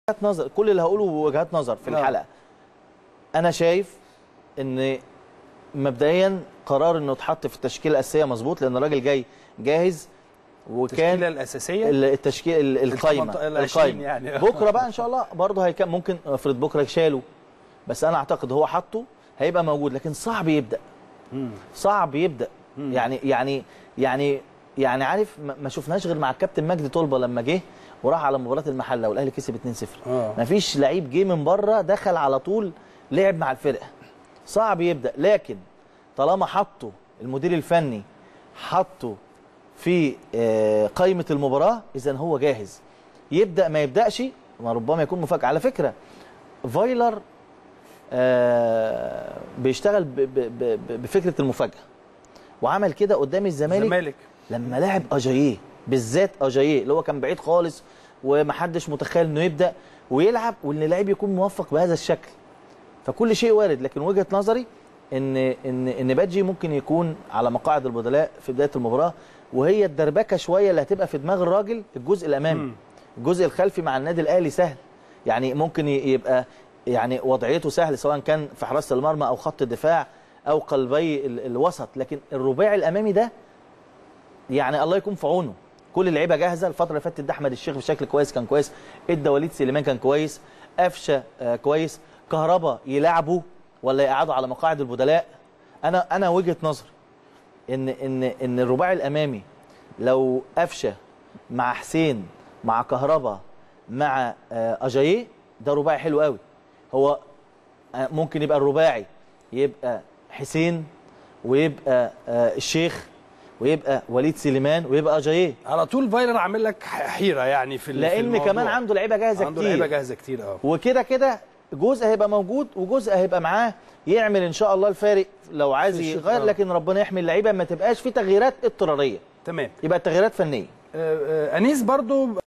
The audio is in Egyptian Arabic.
وجهات نظر كل اللي هقوله وجهات نظر في نعم. الحلقه انا شايف ان مبدئيا قرار انه اتحط في التشكيله الاساسيه مظبوط لان الراجل جاي جاهز التشكيله وكان الاساسيه ال- التشكيل ال- القايمه التمنت- العشرين القايمه يعني. بكره بقى ان شاء الله برضه هيكون ممكن افرض بكره شاله بس انا اعتقد هو حطه هيبقى موجود لكن صعب يبدا مم. صعب يبدا يعني يعني يعني يعني عارف ما ما شفناش غير مع الكابتن مجدي طلبه لما جه وراح على مباراه المحله والاهلي كسب 2-0 آه. ما فيش لعيب جه من بره دخل على طول لعب مع الفرقه صعب يبدا لكن طالما حطه المدير الفني حطه في آه، قائمه المباراه اذا هو جاهز يبدا ما يبداش ما ربما يكون مفاجاه على فكره فايلر آه، بيشتغل ب- ب- ب- بفكره المفاجاه وعمل كده قدام الزمالك الزمالك لما لعب اجاييه بالذات اجاييه اللي هو كان بعيد خالص ومحدش متخيل انه يبدا ويلعب وان اللعيب يكون موفق بهذا الشكل فكل شيء وارد لكن وجهه نظري ان ان ان بادجي ممكن يكون على مقاعد البدلاء في بدايه المباراه وهي الدربكه شويه اللي هتبقى في دماغ الراجل الجزء الامامي مم. الجزء الخلفي مع النادي الاهلي سهل يعني ممكن ي- يبقى يعني وضعيته سهل سواء كان في حراسه المرمى او خط الدفاع او قلبي ال- الوسط لكن الرباعي الامامي ده يعني الله يكون في عونه كل اللعيبه جاهزه الفتره اللي فاتت ده احمد الشيخ بشكل كويس كان كويس ادى وليد سليمان كان كويس قفشه آه كويس كهربا يلعبوا ولا يقعدوا على مقاعد البدلاء انا انا وجهه نظري ان ان ان الرباعي الامامي لو قفشه مع حسين مع كهربا مع آه اجاييه ده رباعي حلو قوي هو آه، ممكن يبقى الرباعي يبقى حسين ويبقى آه الشيخ ويبقى وليد سليمان ويبقى اجاييه على طول فايلر عامل لك ح- حيره يعني في ال- في لان الموضوع. كمان عنده لعيبه جاهزه عنده لعيبه كتير جاهزه كتير اه وكده كده جزء هيبقى موجود وجزء هيبقى معاه يعمل ان شاء الله الفارق لو عايز في الشوط يغير الأول. لكن ربنا يحمي اللعيبه ما تبقاش في تغييرات اضطراريه تمام يبقى التغييرات فنيه آه، آه، انيس برضو